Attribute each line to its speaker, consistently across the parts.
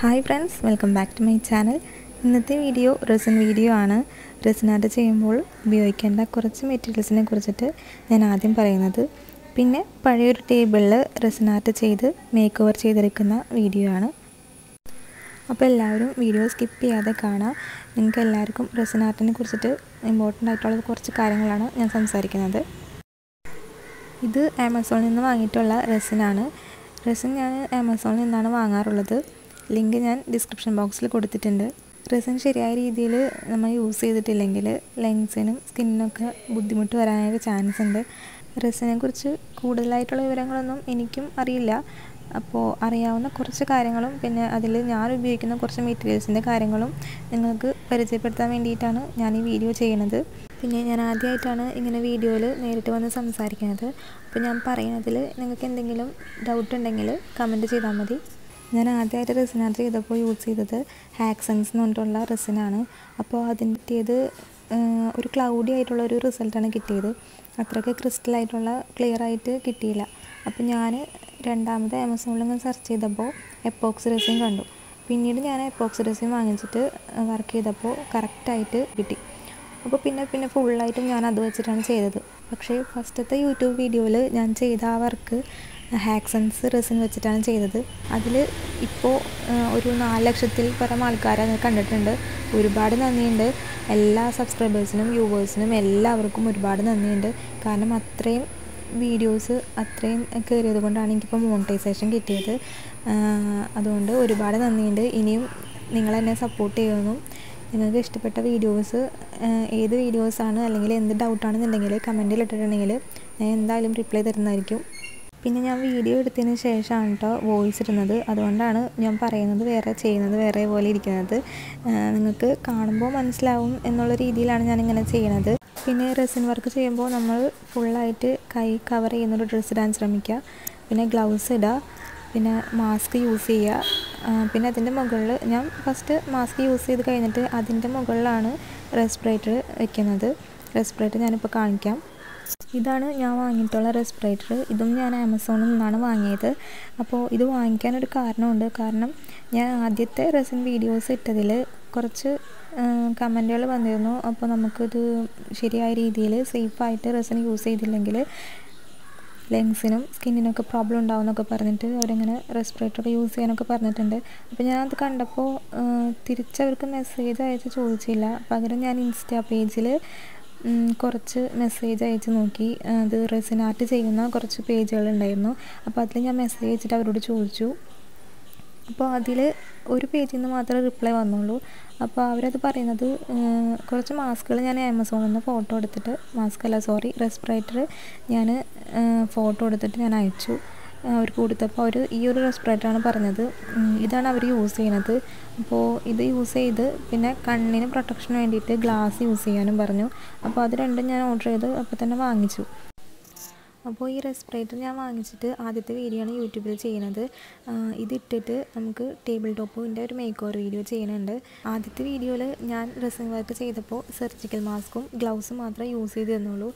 Speaker 1: hi friends welcome back to my channel ഇന്നത്തെ video resin video ആണ് resin art ചെയ്യുമ്പോൾ ഉപയോഗിക്കേണ്ട കുറച്ച് മെറ്റീരിയൽസിനെ കുറിച്ചിട്ട് ഞാൻ ആദ്യം പറയുന്നത് പിന്നെ പഴയൊരു ടേബിളിൽ റെസിൻ ആർട്ട് ചെയ്ത് മേക്ക് ഓവർ ചെയ്തെടുക്കുന്ന വീഡിയോ ആണ് അപ്പോൾ എല്ലാവരും വീഡിയോ സ്കിപ്പ് ചെയ്യാതെ കാണാം നിങ്ങൾക്ക് എല്ലാവർക്കും റെസിൻ ആർട്ടിനെ കുറിച്ചിട്ട് ഇമ്പോർട്ടൻ്റ് ആയിട്ടുള്ള കുറച്ച് കാര്യങ്ങളാണ് ഞാൻ സംസാരിക്കുന്നത് ഇത് ആമസോണിൽ നിന്ന് വാങ്ങിയിട്ടുള്ള റെസിനാണ് റെസിൻ ഞാൻ ആമസോണിൽ നിന്നാണ് വാങ്ങാറുള്ളത് ലിങ്ക് ഞാൻ ഡിസ്ക്രിപ്ഷൻ ബോക്സിൽ കൊടുത്തിട്ടുണ്ട് റെസിൻ ശരിയായ രീതിയിൽ നമ്മൾ യൂസ് ചെയ്തിട്ടില്ലെങ്കിൽ ലെങ്സിനും സ്കിന്നിനൊക്കെ ബുദ്ധിമുട്ട് വരാനായിട്ട് ചാൻസ് ഉണ്ട് റെസിനെ കുറിച്ച് കൂടുതലായിട്ടുള്ള വിവരങ്ങളൊന്നും എനിക്കും അറിയില്ല അപ്പോൾ അറിയാവുന്ന കുറച്ച് കാര്യങ്ങളും പിന്നെ അതിൽ ഞാൻ ഉപയോഗിക്കുന്ന കുറച്ച് മെറ്റീരിയൽസിൻ്റെ കാര്യങ്ങളും നിങ്ങൾക്ക് പരിചയപ്പെടുത്താൻ വേണ്ടിയിട്ടാണ് ഞാൻ ഈ വീഡിയോ ചെയ്യുന്നത് പിന്നെ ഞാൻ ആദ്യമായിട്ടാണ് ഇങ്ങനെ വീഡിയോയിൽ നേരിട്ട് വന്ന് സംസാരിക്കുന്നത് അപ്പോൾ ഞാൻ പറയുന്നതിൽ നിങ്ങൾക്ക് എന്തെങ്കിലും ഡൗട്ട് ഉണ്ടെങ്കിൽ കമൻറ്റ് ചെയ്താൽ മതി ഞാൻ ആദ്യമായിട്ട് റെസിനാർട്ട് ചെയ്തപ്പോൾ യൂസ് ചെയ്തത് ഹാക്സൺസ് എന്ന് പറഞ്ഞിട്ടുള്ള റെസിനാണ് അപ്പോൾ അതിൻ്റെ പറ്റിയത് ഒരു ക്ലൗഡി ആയിട്ടുള്ള ഒരു റിസൾട്ടാണ് കിട്ടിയത് അത്രയ്ക്ക് ക്രിസ്റ്റലായിട്ടുള്ള ക്ലിയർ ആയിട്ട് കിട്ടിയില്ല അപ്പോൾ ഞാൻ രണ്ടാമത് ആമസോണിൽ നിന്ന് സെർച്ച് ചെയ്തപ്പോൾ എപ്പോക്സ് റെസിൻ കണ്ടു പിന്നീട് ഞാൻ എപ്പോക്സ് റെസിൻ വാങ്ങിച്ചിട്ട് വർക്ക് ചെയ്തപ്പോൾ കറക്റ്റായിട്ട് കിട്ടി അപ്പോൾ പിന്നെ പിന്നെ ഫുള്ളായിട്ടും ഞാൻ അത് വെച്ചിട്ടാണ് ചെയ്തത് പക്ഷേ ഫസ്റ്റത്തെ യൂട്യൂബ് വീഡിയോയിൽ ഞാൻ ചെയ്ത ആ വർക്ക് ഹാക്സൺസ് റെസിൻ വെച്ചിട്ടാണ് ചെയ്തത് അതിൽ ഇപ്പോൾ ഒരു നാല് ലക്ഷത്തിൽ പരം ആൾക്കാരെ കണ്ടിട്ടുണ്ട് ഒരുപാട് നന്ദിയുണ്ട് എല്ലാ സബ്സ്ക്രൈബേഴ്സിനും വ്യൂവേഴ്സിനും എല്ലാവർക്കും ഒരുപാട് നന്ദിയുണ്ട് കാരണം അത്രയും വീഡിയോസ് അത്രയും കയറിയത് കൊണ്ടാണ് എനിക്കിപ്പോൾ മോണിറ്റൈസേഷൻ കിട്ടിയത് അതുകൊണ്ട് ഒരുപാട് നന്ദിയുണ്ട് ഇനിയും നിങ്ങളെന്നെ സപ്പോർട്ട് ചെയ്യുമെന്നും നിങ്ങൾക്ക് ഇഷ്ടപ്പെട്ട വീഡിയോസ് ഏത് വീഡിയോസാണ് അല്ലെങ്കിൽ എന്ത് ഡൗട്ടാണെന്നുണ്ടെങ്കിൽ കമൻറ്റിൽ ഇട്ടിട്ടുണ്ടെങ്കിൽ ഞാൻ എന്തായാലും റിപ്ലൈ തരുന്നതായിരിക്കും പിന്നെ ഞാൻ വീഡിയോ എടുത്തതിന് ശേഷമാണ് കേട്ടോ വോയിസ് ഇടുന്നത് അതുകൊണ്ടാണ് ഞാൻ പറയുന്നത് വേറെ ചെയ്യുന്നത് വേറെ പോലെ ഇരിക്കുന്നത് നിങ്ങൾക്ക് കാണുമ്പോൾ മനസ്സിലാവും എന്നുള്ള രീതിയിലാണ് ഞാനിങ്ങനെ ചെയ്യണത് പിന്നെ റെസിൻ വർക്ക് ചെയ്യുമ്പോൾ നമ്മൾ ഫുള്ളായിട്ട് കൈ കവർ ചെയ്യുന്നൊരു ഡ്രസ്സ് ഇടാൻ ശ്രമിക്കുക പിന്നെ ഗ്ലൗസ് ഇടുക പിന്നെ മാസ്ക് യൂസ് ചെയ്യുക പിന്നെ അതിൻ്റെ മുകളിൽ ഞാൻ ഫസ്റ്റ് മാസ്ക് യൂസ് ചെയ്ത് കഴിഞ്ഞിട്ട് അതിൻ്റെ മുകളിലാണ് റെസ്പിറേറ്റർ വെക്കുന്നത് റെസ്പിറേറ്റർ ഞാനിപ്പോൾ കാണിക്കാം ഇതാണ് ഞാൻ വാങ്ങിയിട്ടുള്ള റെസ്പിറേറ്റർ ഇതും ഞാൻ ആമസോണിൽ നിന്നാണ് വാങ്ങിയത് അപ്പോൾ ഇത് വാങ്ങിക്കാനൊരു കാരണമുണ്ട് കാരണം ഞാൻ ആദ്യത്തെ റെസിൻ വീഡിയോസ് ഇട്ടതിൽ കുറച്ച് കമൻറ്റുകൾ വന്നിരുന്നു അപ്പോൾ നമുക്കിത് ശരിയായ രീതിയിൽ സേഫായിട്ട് റെസിൻ യൂസ് ചെയ്തില്ലെങ്കിൽ ലെങ്സിനും സ്കിന്നിനൊക്കെ പ്രോബ്ലം ഉണ്ടാവും എന്നൊക്കെ പറഞ്ഞിട്ട് അവരിങ്ങനെ റെസ്പിറേറ്റർ യൂസ് ചെയ്യാനൊക്കെ പറഞ്ഞിട്ടുണ്ട് അപ്പോൾ ഞാനത് കണ്ടപ്പോൾ തിരിച്ചവർക്ക് മെസ്സേജ് അയച്ച് ചോദിച്ചില്ല പകരം ഞാൻ ഇൻസ്റ്റാ പേജിൽ കുറച്ച് മെസ്സേജ് അയച്ച് നോക്കി അത് റെസിൻ ആർട്ട് ചെയ്യുന്ന കുറച്ച് പേജുകൾ ഉണ്ടായിരുന്നു അപ്പോൾ അതിൽ ഞാൻ മെസ്സേജ് അയച്ചിട്ട് അവരോട് ചോദിച്ചു അപ്പോൾ അതിൽ ഒരു പേജിൽ നിന്ന് മാത്രമേ റിപ്ലൈ വന്നുള്ളൂ അപ്പോൾ അവരത് പറയുന്നത് കുറച്ച് മാസ്കുകൾ ഞാൻ ആമസോണിൽ നിന്ന് ഫോട്ടോ എടുത്തിട്ട് മാസ്ക് അല്ല സോറി റെസ്പിറേറ്റർ ഞാൻ ഫോട്ടോ എടുത്തിട്ട് ഞാൻ അയച്ചു അവർക്ക് കൊടുത്തപ്പോൾ അവർ ഈ ഒരു റെസ്പിറേറ്ററാണ് പറഞ്ഞത് ഇതാണ് അവർ യൂസ് ചെയ്യുന്നത് അപ്പോൾ ഇത് യൂസ് ചെയ്ത് പിന്നെ കണ്ണിന് പ്രൊട്ടക്ഷന് വേണ്ടിയിട്ട് ഗ്ലാസ് യൂസ് ചെയ്യാനും പറഞ്ഞു അപ്പോൾ അത് രണ്ടും ഞാൻ ഓർഡർ ചെയ്ത് അപ്പോൾ തന്നെ വാങ്ങിച്ചു അപ്പോൾ ഈ റെസ്പിറേറ്റർ ഞാൻ വാങ്ങിച്ചിട്ട് ആദ്യത്തെ വീഡിയോ ആണ് യൂട്യൂബിൽ ചെയ്യുന്നത് ഇതിട്ടിട്ട് നമുക്ക് ടേബിൾ ടോപ്പിൻ്റെ ഒരു മേക്ക് ഓവർ വീഡിയോ ചെയ്യുന്നുണ്ട് ആദ്യത്തെ വീഡിയോയിൽ ഞാൻ റെസിൻ വർക്ക് ചെയ്തപ്പോൾ സർജിക്കൽ മാസ്കും ഗ്ലൗസും മാത്രമേ യൂസ് ചെയ്തിരുന്നുള്ളൂ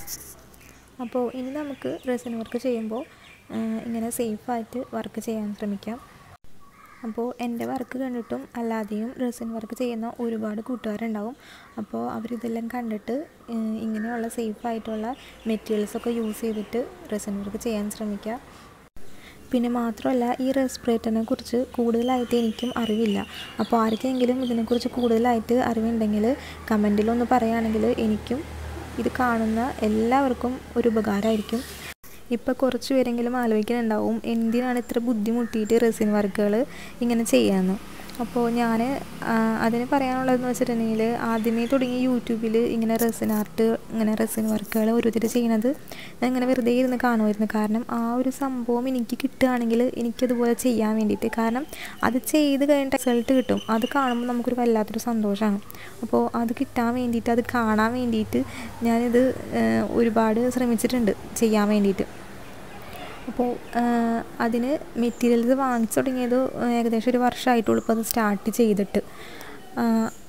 Speaker 1: അപ്പോൾ ഇനി നമുക്ക് റെസിൻ വർക്ക് ചെയ്യുമ്പോൾ ഇങ്ങനെ സേഫായിട്ട് വർക്ക് ചെയ്യാൻ ശ്രമിക്കാം അപ്പോൾ എൻ്റെ വർക്ക് കണ്ടിട്ടും അല്ലാതെയും റെസിൻ വർക്ക് ചെയ്യുന്ന ഒരുപാട് കൂട്ടുകാരുണ്ടാവും അപ്പോൾ അവരിതെല്ലാം കണ്ടിട്ട് ഇങ്ങനെയുള്ള സേഫായിട്ടുള്ള മെറ്റീരിയൽസൊക്കെ യൂസ് ചെയ്തിട്ട് റെസിൻ വർക്ക് ചെയ്യാൻ ശ്രമിക്കുക പിന്നെ മാത്രമല്ല ഈ റെസ്പിറേറ്ററിനെ കുറിച്ച് കൂടുതലായിട്ട് എനിക്കും അറിവില്ല അപ്പോൾ ആർക്കെങ്കിലും ഇതിനെക്കുറിച്ച് കൂടുതലായിട്ട് അറിവുണ്ടെങ്കിൽ കമൻറ്റിലൊന്ന് പറയുകയാണെങ്കിൽ എനിക്കും ഇത് കാണുന്ന എല്ലാവർക്കും ഒരു ഉപകാരമായിരിക്കും ഇപ്പോൾ കുറച്ച് പേരെങ്കിലും ആലോചിക്കുന്നുണ്ടാവും എന്തിനാണ് ഇത്ര ബുദ്ധിമുട്ടിയിട്ട് റെസിൻ വർക്കുകൾ ഇങ്ങനെ ചെയ്യാമെന്ന് അപ്പോൾ ഞാൻ അതിന് പറയാനുള്ളതെന്ന് വെച്ചിട്ടുണ്ടെങ്കിൽ ആദ്യമേ തുടങ്ങി യൂട്യൂബിൽ ഇങ്ങനെ റെസിൻ ആർട്ട് ഇങ്ങനെ റെസിൻ വർക്കുകൾ ഓരോരുത്തർ ചെയ്യണത് ഞാൻ ഇങ്ങനെ വെറുതെ ഇരുന്ന് കാണുമായിരുന്നു കാരണം ആ ഒരു സംഭവം എനിക്ക് കിട്ടുകയാണെങ്കിൽ എനിക്കതുപോലെ ചെയ്യാൻ വേണ്ടിയിട്ട് കാരണം അത് ചെയ്ത് കഴിഞ്ഞിട്ട് റിസൾട്ട് കിട്ടും അത് കാണുമ്പോൾ നമുക്കൊരു വല്ലാത്തൊരു സന്തോഷമാണ് അപ്പോൾ അത് കിട്ടാൻ വേണ്ടിയിട്ട് അത് കാണാൻ വേണ്ടിയിട്ട് ഞാനിത് ഒരുപാട് ശ്രമിച്ചിട്ടുണ്ട് ചെയ്യാൻ വേണ്ടിയിട്ട് അപ്പോൾ അതിന് മെറ്റീരിയൽസ് വാങ്ങിച്ചു തുടങ്ങിയത് ഏകദേശം ഒരു വർഷമായിട്ടുള്ളൂ ഇപ്പോൾ അത് സ്റ്റാർട്ട് ചെയ്തിട്ട്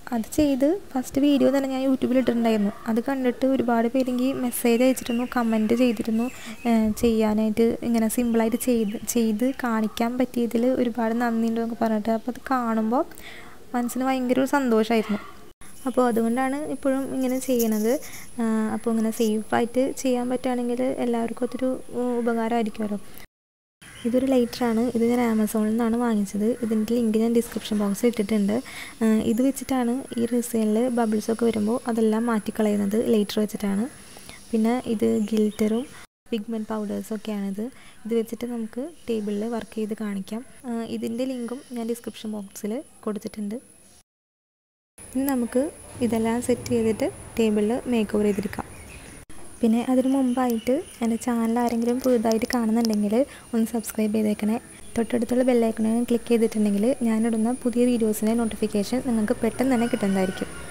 Speaker 1: അത് ചെയ്ത് ഫസ്റ്റ് വീഡിയോ തന്നെ ഞാൻ യൂട്യൂബിൽ ഇട്ടിട്ടുണ്ടായിരുന്നു അത് കണ്ടിട്ട് ഒരുപാട് പേര് എനിക്ക് മെസ്സേജ് അയച്ചിരുന്നു കമൻറ്റ് ചെയ്തിരുന്നു ഏഹ് ചെയ്യാനായിട്ട് ഇങ്ങനെ സിമ്പിളായിട്ട് ചെയ്ത് ചെയ്ത് കാണിക്കാൻ പറ്റിയതിൽ ഒരുപാട് നന്ദിയുണ്ട് എന്നൊക്കെ പറഞ്ഞിട്ട് അപ്പോൾ അത് കാണുമ്പോൾ മനസ്സിന് ഭയങ്കര ഒരു സന്തോഷമായിരുന്നു അപ്പോൾ അതുകൊണ്ടാണ് ഇപ്പോഴും ഇങ്ങനെ ചെയ്യണത് ആഹ് അപ്പോൾ ഇങ്ങനെ സേഫായിട്ട് ചെയ്യാൻ പറ്റുകയാണെങ്കിൽ എല്ലാവർക്കും അതൊരു ഉം, ഉപകാരമായിരിക്കുമല്ലോ ഇതൊരു ലൈറ്ററാണ് ഇത് ഞാൻ ആമസോണിൽ നിന്നാണ് വാങ്ങിച്ചത് ഇതിൻ്റെ ലിങ്ക് ഞാൻ ഡിസ്ക്രിപ്ഷൻ ബോക്സിൽ ഇട്ടിട്ടുണ്ട് ആഹ് ഇത് വെച്ചിട്ടാണ് ഈ റിസൈനിൽ ബബിൾസൊക്കെ വരുമ്പോൾ അതെല്ലാം മാറ്റിക്കളയുന്നത് ലൈറ്റർ വെച്ചിട്ടാണ് പിന്നെ ഇത് ഗിൽറ്ററും പിഗ്മെൻറ്റ് പൗഡേഴ്സൊക്കെയാണിത് ഇത് വെച്ചിട്ട് നമുക്ക് ടേബിളിൽ വർക്ക് ചെയ്ത് കാണിക്കാം ആഹ് ഇതിൻ്റെ ലിങ്കും ഞാൻ ഡിസ്ക്രിപ്ഷൻ ബോക്സിൽ കൊടുത്തിട്ടുണ്ട് ഇനി നമുക്ക് ഇതെല്ലാം സെറ്റ് ചെയ്തിട്ട് ടേബിളിൽ മേക്ക് ഓവർ ചെയ്തെടുക്കാം പിന്നെ അതിന് മുമ്പായിട്ട് എൻ്റെ ചാനൽ ആരെങ്കിലും പുതുതായിട്ട് കാണുന്നുണ്ടെങ്കിൽ ഒന്ന് സബ്സ്ക്രൈബ് ചെയ്തേക്കണേ തൊട്ടടുത്തുള്ള ബെല്ലൈക്കണെ ക്ലിക്ക് ചെയ്തിട്ടുണ്ടെങ്കിൽ ഞാനിടുന്ന പുതിയ വീഡിയോസിൻ്റെ നോട്ടിഫിക്കേഷൻ നിങ്ങൾക്ക് പെട്ടെന്ന് തന്നെ കിട്ടുന്നതായിരിക്കും